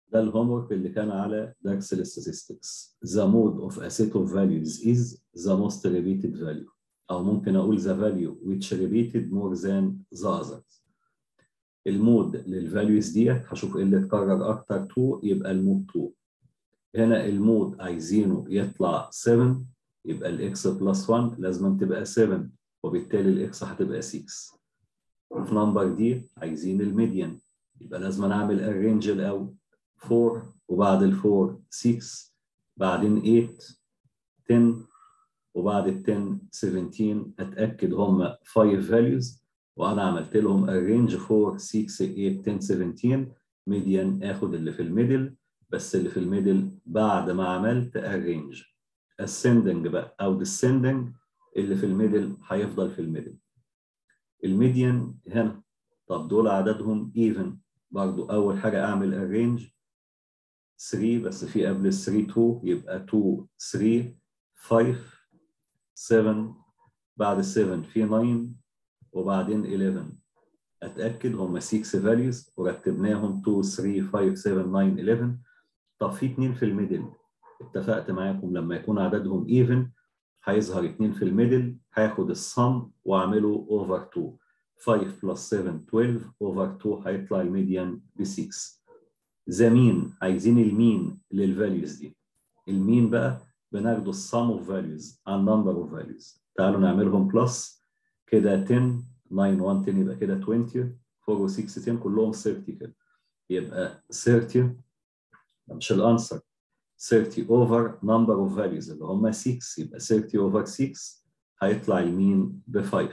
ده الهومورك اللي كان على درس الاستاتستكس the mode of a set of values is the most repeated value أو ممكن أقول the value which repeated more than the others المود للفاليوز ديت هشوف ايه اللي اتكرر اكتر 2 يبقى المود 2 هنا المود عايزينه يطلع 7 يبقى الاكس بلس 1 لازم تبقى 7 وبالتالي الاكس هتبقى 6 وفي نمبر دي عايزين الميديان يبقى لازم نعمل الرينج الاول 4 وبعد ال 4 6 بعدين 8 10 وبعد ال 10 17 اتاكد هم 5 فاليوز وانا عملت لهم الرينج 4 6 8 10 17 ميديان اخد اللي في الميدل بس اللي في الميدل بعد ما عملت الرينج ascending بقى او descending اللي في الميدل هيفضل في الميدل الميديان هنا طب دول عددهم even برضو اول حاجه اعمل الرينج 3 بس في قبل ال 3 2 يبقى 2 3 5 7 بعد ال 7 في 9 وبعدين 11 اتاكد هم 6 فاليوز ورتبناهم 2 3 5 7 9 11 طب في 2 في الميدل اتفقت معاكم لما يكون عددهم ايفن هيظهر 2 في الميدل هاخد الصم واعمله اوفر 2 5 بلس 7 12 اوفر 2 هيطلع الميديان ب 6 ذا مين عايزين المين للفاليوز دي المين بقى بناخده السم اوف فاليوز عن نمبر اوف فاليوز تعالوا نعملهم بلس كده 10 9 1 10 يبقى كده 20 4 و 6 10 كلهم 30 كده يبقى 30 مش الانسر 30 over number of values اللي هم 6 يبقى 30 over 6 هيطلع يمين ب 5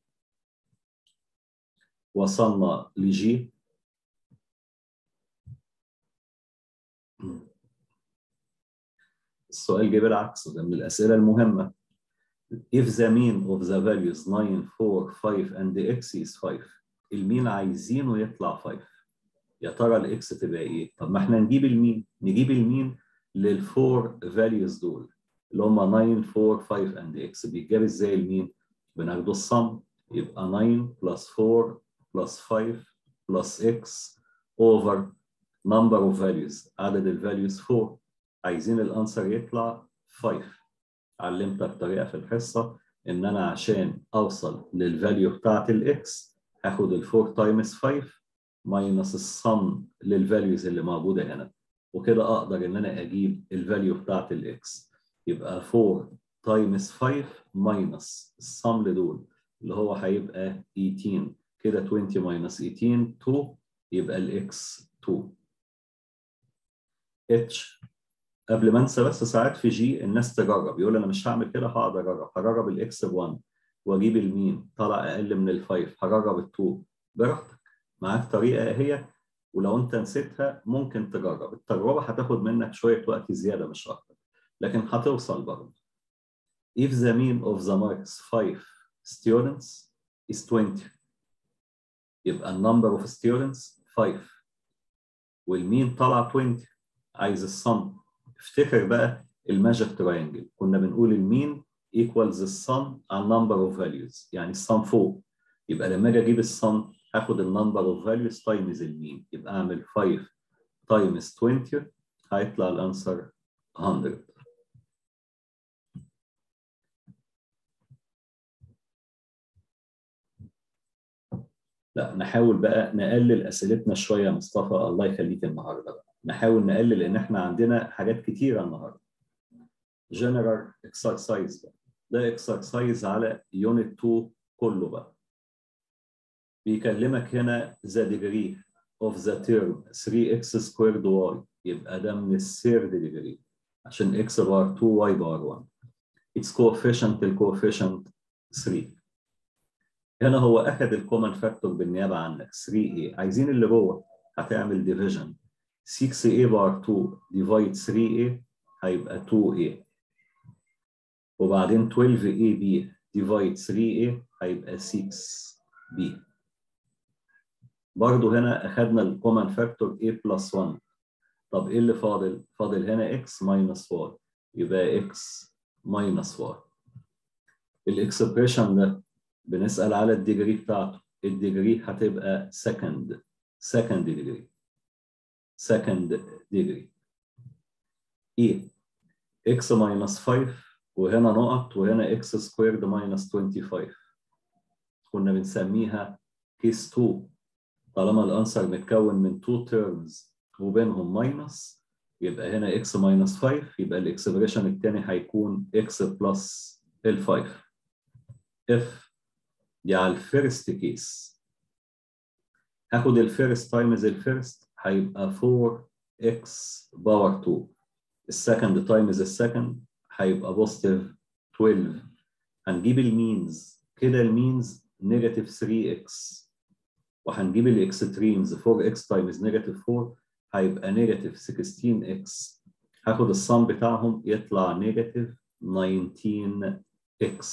وصلنا لجي السؤال جه بالعكس ده من الأسئلة المهمة if the mean of the values 9 4 5 and the x is 5 المين عايزينه يطلع 5 يا ترى الاكس تبقى ايه؟ طب ما احنا نجيب المين نجيب المين للفور فاليوز دول اللي هم 9 4 5 اند اكس بيتجاب ازاي المين؟ بناخده الصم يبقى 9 بلس 4 بلس 5 بلس اكس اوفر نمبر اوف فاليوز عدد الفاليوز 4 عايزين الانسر يطلع 5 علمتك طريقه في الحصه ان انا عشان اوصل للفاليو بتاعت الاكس هاخد ال 4 تايمز 5 ماينس الصم للفاليوز اللي موجوده هنا وكده اقدر ان انا اجيب الفاليو بتاعت الاكس يبقى 4 تايمز 5 ماينس الصم لدول اللي هو هيبقى 18 كده 20 ماينس 18 2 يبقى الاكس 2 اتش قبل ما انسى بس ساعات في جي الناس تجرب يقول انا مش هعمل كده هقعد اجرب هجرب الاكس ب 1 واجيب المين طلع اقل من ال 5 هجرب ال 2 براحتك معاك طريقه هي ولو انت نسيتها ممكن تجرب التجربه هتاخد منك شويه وقت زياده مش اكتر لكن هتوصل برضه if the mean of the marks 5 students is 20 يبقى النمبر of students 5 والمين طلع 20 عايز الصم افتكر بقى الماجيك تراينجل كنا بنقول المين equals الصم على number of values يعني الصم فوق يبقى لما اجي اجيب الصم هاخد النمبر اوف فاليوز تايمز المين يبقى اعمل 5 تايمز 20 هيطلع الانسر 100 لا نحاول بقى نقلل اسئلتنا شويه يا مصطفى الله يخليك النهارده بقى نحاول نقلل لان احنا عندنا حاجات كتيره النهارده جنرال اكسرسايز بقى ده اكسرسايز على يونت 2 كله بقى بيكلمك هنا the degree of the term 3x squared y يبقى ده من الثيرد degree عشان x بار 2 y بار 1 its coefficient الكوفيشنت 3 هنا هو اخذ الكومن فاكتور بالنيابه عنك 3a عايزين اللي جوه هتعمل division 6a بار 2 divide 3a هيبقى 2a وبعدين 12ab divide 3a هيبقى 6b برضه هنا اخذنا الكومن فاكتور a بلس 1 طب ايه اللي فاضل؟ فاضل هنا x ماينس y يبقى x ماينس y الاكسبريشن ده بنسأل على الديجري بتاعته الديجري هتبقى second second degree second degree E x minus 5 وهنا نقط وهنا x squared minus 25 كنا بنسميها كيس 2 طالما الانسر متكون من 2 terms وبينهم ماينس يبقى هنا x minus 5 يبقى الاكسبريشن الثاني هيكون x plus ال 5 if دي على الفيرست كيس هاخد الفيرست تايمز الفيرست هيبقى 4x باور 2 السكند تايمز السكند هيبقى بوزيتيف 12 هنجيب المينز كده المينز نيجاتيف 3x وهنجيب الاكستريمز 4x تايمز نيجاتيف 4 هيبقى نيجاتيف 16x هاخد الصم بتاعهم يطلع نيجاتيف 19x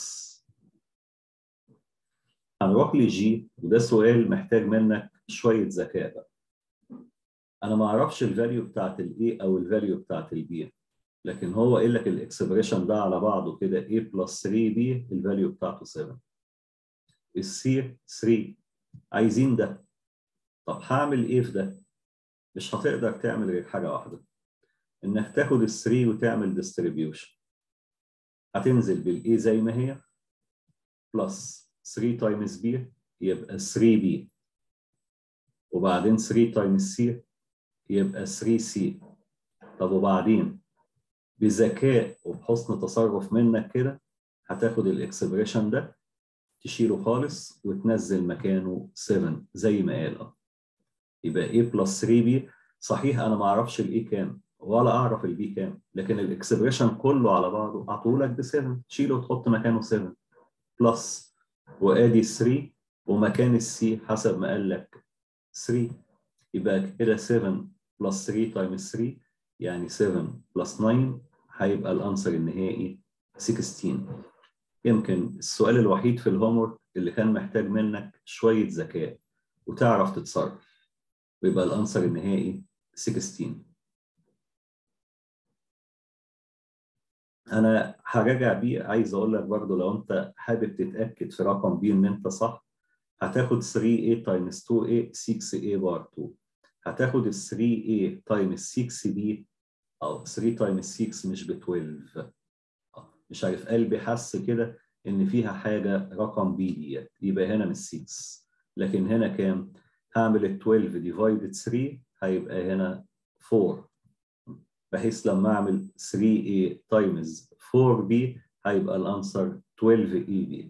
هنروح لجي وده سؤال محتاج منك شويه ذكاء بقى انا ما اعرفش الفاليو بتاعت الاي او الفاليو بتاعت البي لكن هو قال لك الاكسبريشن ده على بعضه كده a بلس 3 b الفاليو بتاعته 7 السي 3 عايزين ده طب هعمل ايه في ده؟ مش هتقدر تعمل غير حاجه واحده انك تاخد ال 3 وتعمل ديستريبيوشن هتنزل بالاي زي ما هي بلس 3 تايمز بي يبقى 3 بي وبعدين 3 تايمز سي يبقى 3 سي طب وبعدين بذكاء وبحسن تصرف منك كده هتاخد الاكسبريشن ده تشيله خالص وتنزل مكانه 7 زي ما قال اه يبقى a بلس 3 b صحيح انا ما اعرفش الاي كام ولا اعرف البي كام لكن الاكسبريشن كله على بعضه اعطوه لك ب 7 تشيله وتحط مكانه 7 بلس وادي 3 ومكان السي حسب ما قال لك 3 يبقى كده 7 بلس 3 تايمز 3 يعني 7 بلس 9 هيبقى الانسر النهائي 16 يمكن السؤال الوحيد في الهومورك اللي كان محتاج منك شوية ذكاء وتعرف تتصرف ويبقى الانسر النهائي 16 انا هراجع بيه عايز اقول لك برضه لو انت حابب تتاكد في رقم بي ان انت صح هتاخد 3a تايمز 2a 6a بار 2 هتاخد ال 3a تايمز 6b او 3 تايمز 6 مش ب 12 مش عارف قلبي حس كده ان فيها حاجه رقم بي ديت يبقى هنا مش 6 لكن هنا كام؟ هعمل ال 12 ديفايدد 3 هيبقى هنا 4 بحيث لما اعمل 3a تايمز 4b هيبقى الانسر 12eb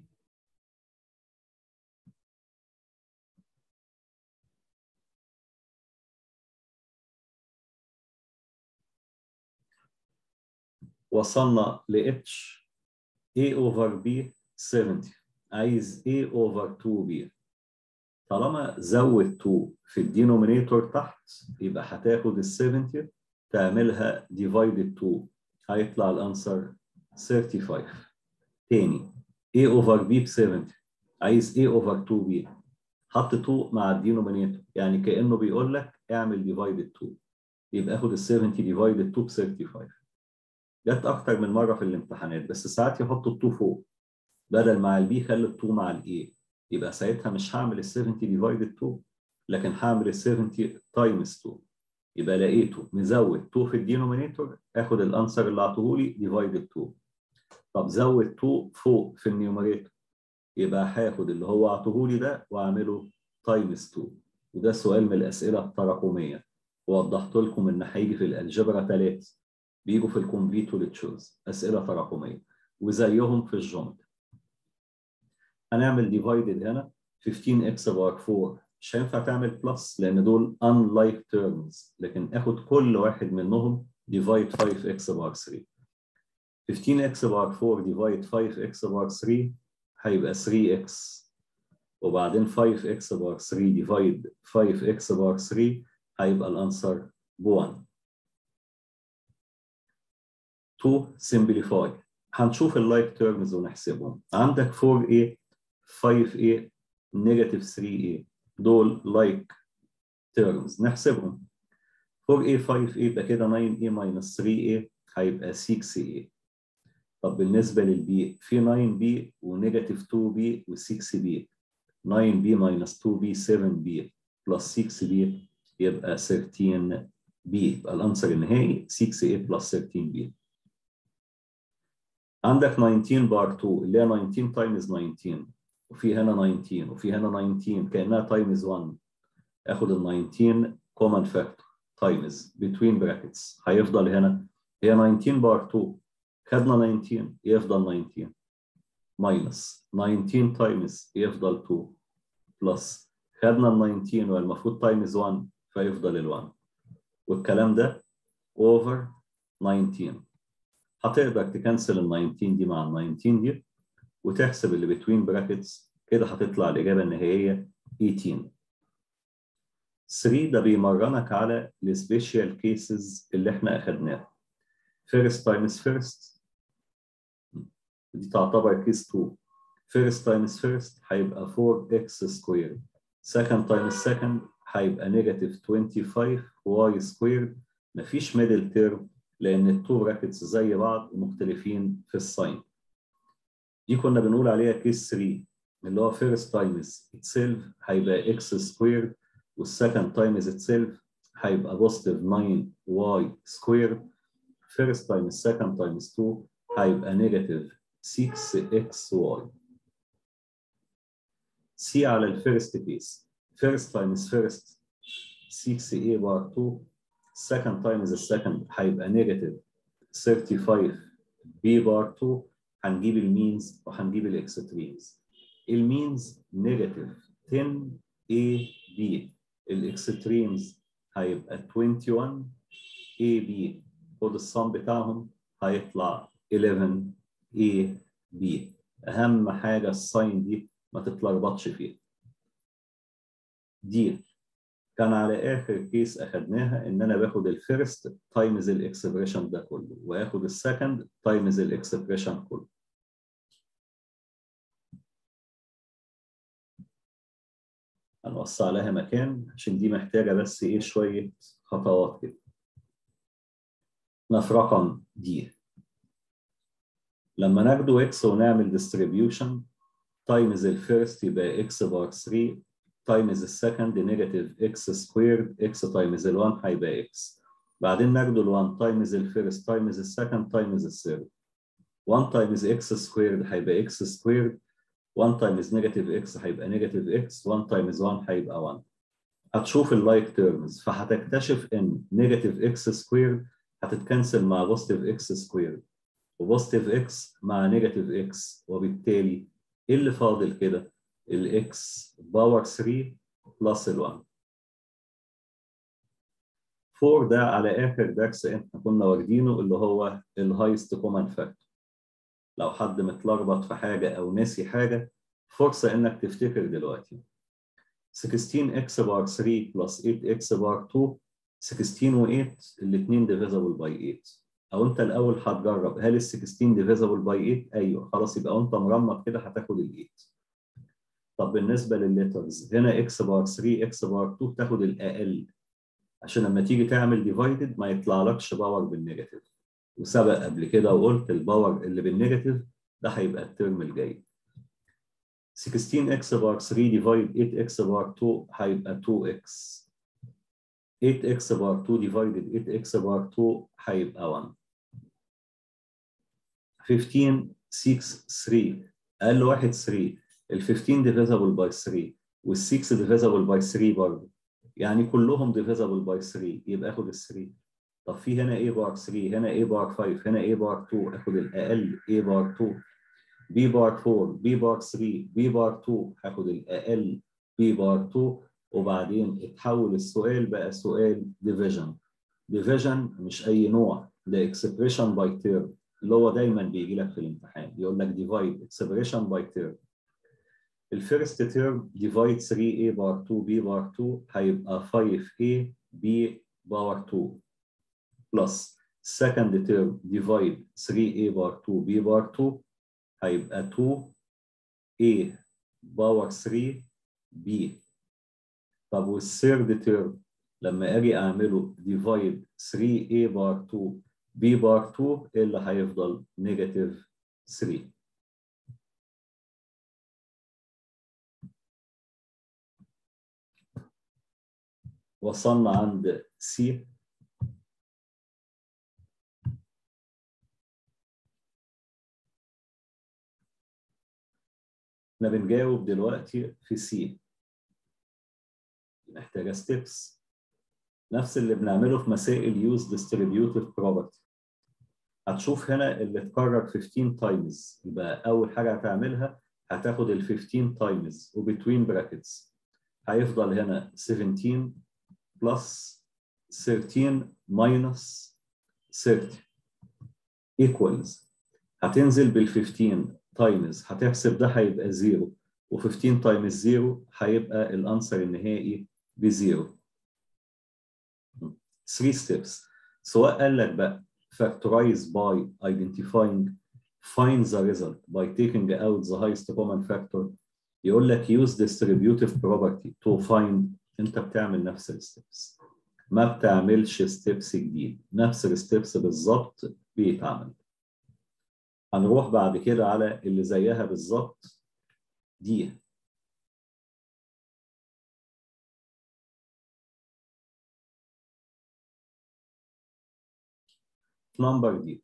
وصلنا ل h a over b 70 عايز a over 2b طالما زود 2 في الدينومينيتور تحت يبقى هتاخد ال 70 تعملها divided 2 هيطلع الانسر 35 تاني a over b ب 70 عايز a over 2b حط 2 مع الدينومينيتور يعني كانه بيقول لك اعمل divided 2 يبقى اخد ال 70 divided 2 ب 35 جت اكتر من مره في الامتحانات بس ساعات يحطوا ال 2 فوق بدل مع البي خلي ال 2 مع الاي يبقى ساعتها مش هعمل ال 70 divided 2 لكن هعمل ال 70 تايمز 2 يبقى لقيته مزود 2 في الدينومينيتور اخد الانسر اللي اعطوه لي ديفايدد 2 طب زود 2 فوق في النيوميريتور يبقى هاخد اللي هو اعطوه لي ده واعمله تايمز 2 وده سؤال من الاسئله التراكميه ووضحت لكم ان هيجي في الالجبرا 3 بيجوا في الكومبليت والتشوز اسئله تراكميه وزيهم في الجومتري هنعمل ديفايدد هنا 15 اكس بار 4 مش هينفع تعمل بلس لان دول unlike terms لكن اخد كل واحد منهم divide 5x بار 3 15x بار 4 divide 5x بار 3 هيبقى 3x وبعدين 5x بار 3 divide 5x بار 3 هيبقى الانسر ب 1 2 simplify هنشوف اللايك تيرمز ونحسبهم عندك 4a 5a نيجاتيف 3a دول لايك تيرمز نحسبهم 4a 5a يبقى كده 9a minus 3a هيبقى 6a طب بالنسبة للبي في 9b ونيجاتيف 2b و6b 9b minus 2b 7b plus 6b يبقى 13b B يبقى الانسر النهائي 6A بلس 13B عندك 19 بار 2 اللي هي 19 تايمز 19 وفي هنا 19 وفي هنا 19 كانها تايمز 1 اخد ال 19 كومن فاكتور تايمز بتوين براكتس هيفضل هنا هي 19 بار 2 خدنا 19 يفضل 19 ماينس 19 تايمز يفضل 2 بلس خدنا ال 19 والمفروض تايمز 1 فيفضل ال 1 والكلام ده اوفر 19 هتقدر تكنسل ال 19 دي مع ال 19 دي وتحسب اللي بتوين براكتس كده هتطلع الاجابه النهائيه 18 3 ده بيمرنك على السبيشال كيسز اللي احنا اخدناها فيرست تايمز فيرست دي تعتبر كيس 2 فيرست تايمز فيرست هيبقى 4x سكوير سكند تايمز سكند هيبقى نيجاتيف 25 y سكوير مفيش ميدل تيرم لان التو براكتس زي بعض ومختلفين في الساين دي كنا بنقول عليها كيس 3 اللي هو فيرست تايمز اتسيلف هيبقى x سكوير والسكند تايمز اتسيلف هيبقى بوزيتيف 9y سكوير فيرست تايمز سكند تايمز 2 هيبقى نيجاتيف 6xy C على الفيرست كيس فيرست تايمز فيرست 6a بار 2 second times the second هيبقى نيجاتيف 35 b بار 2 هنجيب المينز وهنجيب الاكستريمز المينز نيجاتيف 10 a b الاكستريمز هيبقى 21 a b خد الصم بتاعهم هيطلع 11 a b اهم حاجه الساين دي ما تتلخبطش فيها دي كان على اخر كيس اخدناها ان انا باخد الفيرست تايمز الاكسبريشن ده كله واخد السكند تايمز الاكسبريشن كله هنوسع لها مكان عشان دي محتاجه بس ايه شويه خطوات كده احنا في رقم دي لما ناخده اكس ونعمل ديستريبيوشن تايمز الفيرست يبقى اكس بار 3 تايمز السكند نيجاتيف اكس سكويرد اكس تايمز ال1 هيبقى اكس بعدين ناخده ال1 تايمز الفيرست تايمز السكند تايمز الثيرد 1 تايمز اكس سكويرد هيبقى اكس سكويرد 1 تايمز نيجاتيف اكس هيبقى نيجاتيف اكس 1 تايمز 1 هيبقى 1 هتشوف اللايك تيرمز فهتكتشف ان نيجاتيف اكس سكويرد هتتكنسل مع بوزيتيف اكس سكويرد وبوزيتيف اكس مع نيجاتيف اكس وبالتالي ايه اللي فاضل كده؟ الاكس باور 3 بلس ال 1 4 ده على اخر درس احنا كنا واخدينه اللي هو الهايست كومن فاكتور لو حد متلخبط في حاجه او ناسي حاجه فرصه انك تفتكر دلوقتي 16 اكس بار 3 بلس 8 اكس بار 2 16 و8 الاثنين ديفيزبل باي 8 او انت الاول هتجرب هل ال 16 ديفيزبل باي 8 ايوه خلاص يبقى وانت مرمط كده هتاخد ال 8 طب بالنسبه للليترز هنا اكس بار 3 اكس بار 2 تاخد الاقل عشان لما تيجي تعمل ديفايدد ما يطلعلكش باور بالنيجاتيف وسبق قبل كده وقلت الباور اللي بالنيجاتيف ده هيبقى الترم الجاي 16 اكس بار 3 ديفايد 8 اكس بار 2 هيبقى 2 اكس 8 اكس بار 2 ديفايدد 8 اكس بار 2 هيبقى 1 15 6 3 اقل واحد 3 ال 15 divisible by 3 وال 6 divisible by 3 برضه يعني كلهم divisible by 3 يبقى اخد ال 3 طب في هنا A بار 3 هنا A بار 5 هنا A بار 2 اخد الاقل A بار 2 B بار 4 B بار 3 B بار 2 هاخد الاقل B بار 2 وبعدين اتحول السؤال بقى سؤال division division مش اي نوع ده expression by term اللي هو دايما بيجي لك في الامتحان يقول لك divide expression by term الفيرست تيرم ديفايد 3a بار 2b بار 2 هيبقى 5a b باور 2 بلس second تيرم ديفايد 3a بار 2b بار 2 هيبقى 2a باور 3b طب والثيرد تيرم لما اجي اعمله ديفايد 3a بار 2 b بار 2 ايه اللي هيفضل نيجاتيف 3 وصلنا عند C احنا بنجاوب دلوقتي في سي محتاجه ستيبس نفس اللي بنعمله في مسائل يوز ديستريبيوتيف بروبرتي هتشوف هنا اللي اتكرر 15 تايمز يبقى اول حاجه هتعملها هتاخد ال 15 تايمز وبتوين براكتس هيفضل هنا 17 بلس 13 ماينس 30 equals هتنزل بال 15 تايمز هتحسب ده هيبقى 0 و15 تايمز 0 هيبقى الانسر النهائي بزيرو 3 steps سواء قال لك بقى factorize by identifying find the result by taking out the highest common factor يقول لك use distributive property to find انت بتعمل نفس الستبس ما بتعملش ستيبس جديد نفس الستبس بالظبط بيتعمل هنروح بعد كده على اللي زيها بالظبط دي نمبر دي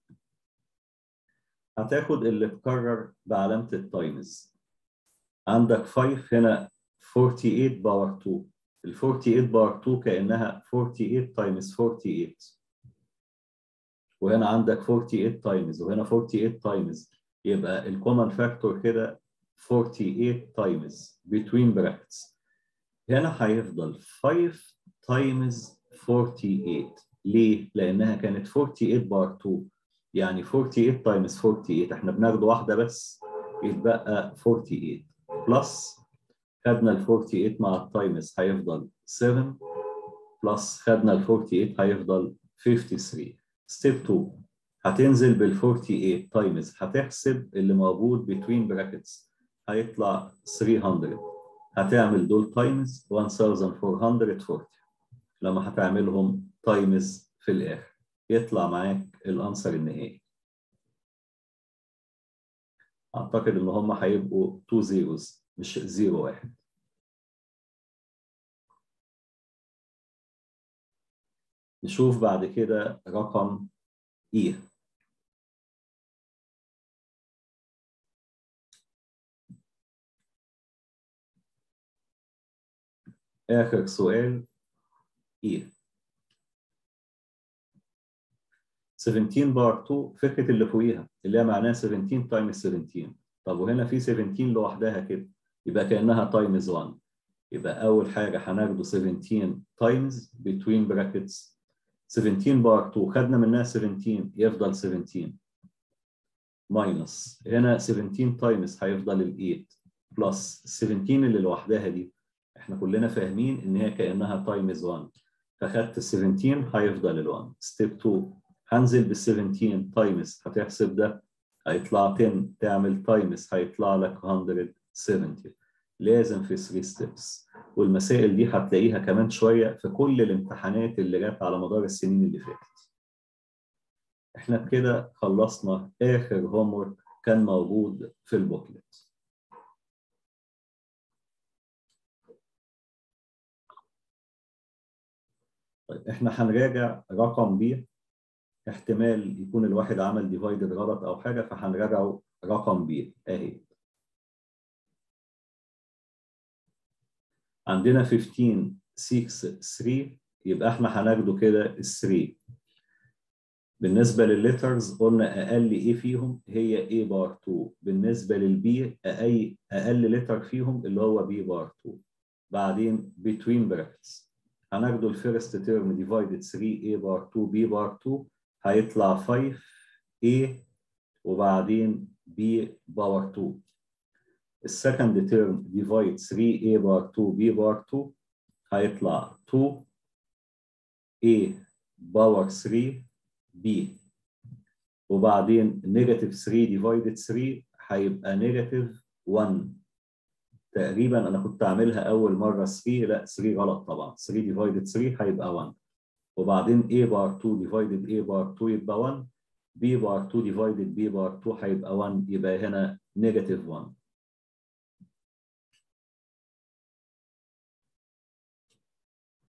هتاخد اللي اتكرر بعلامة التايمز عندك 5 هنا 48 باور 2 ال 48 باور 2 كأنها 48 تايمز 48 وهنا عندك 48 تايمز وهنا 48 تايمز يبقى الكومن فاكتور كده 48 تايمز between brackets هنا هيفضل 5 تايمز 48 ليه؟ لأنها كانت 48 بار 2 يعني 48 تايمز 48 احنا بناخد واحدة بس يتبقى 48 بلس خدنا ال 48 مع التايمز هيفضل 7 بلس خدنا ال 48 هيفضل 53 ستيب 2 هتنزل بال 48 تايمز هتحسب اللي موجود between brackets هيطلع 300 هتعمل دول تايمز 1440 لما هتعملهم تايمز في الاخر يطلع معاك الانسر النهائي اعتقد ان هم هيبقوا 2 زيروز مش 0 واحد نشوف بعد كده رقم E آخر سؤال E 17 بار 2 فكرة اللي فوقيها اللي هي معناها 17 تايمز 17 طب وهنا في 17 لوحدها كده يبقى كأنها تايمز 1 يبقى أول حاجة هناخده 17 تايمز between brackets 17 بار 2 خدنا منها 17 يفضل 17 ماينس هنا 17 تايمز هيفضل ال 8 بلس 17 اللي لوحدها دي احنا كلنا فاهمين ان هي كانها تايمز 1 فخدت ال 17 هيفضل ال 1 ستيب 2 هنزل بال 17 تايمز هتحسب ده هيطلع 10 تعمل تايمز هيطلع لك 170 لازم في 3 ستيبس والمسائل دي هتلاقيها كمان شويه في كل الامتحانات اللي جت على مدار السنين اللي فاتت احنا بكده خلصنا اخر هوم كان موجود في البوكلت طيب احنا هنراجع رقم بي احتمال يكون الواحد عمل ديفايدد غلط او حاجه فهنراجعه رقم بي اهي عندنا 15 6 3 يبقى احنا هناخده كده ال 3 بالنسبه للليترز قلنا اقل ايه فيهم هي A بار 2 بالنسبه للبي اي اقل لتر فيهم اللي هو B بار 2 بعدين between brackets هناخده الفيرست تيرم ديفايدد 3 A بار 2 B بار 2 هيطلع 5 A وبعدين B باور 2 السكند تيرم ديفايد 3 A بار 2 B بار 2 هيطلع 2 A باور 3 B وبعدين نيجاتيف 3 ديفايدد 3 هيبقى نيجاتيف 1 تقريبا انا كنت عاملها اول مره 3 لا 3 غلط طبعا 3 ديفايدد 3 هيبقى 1 وبعدين A بار 2 ديفايدد A بار 2 يبقى 1 B بار 2 ديفايدد B بار 2 هيبقى 1 يبقى هنا نيجاتيف 1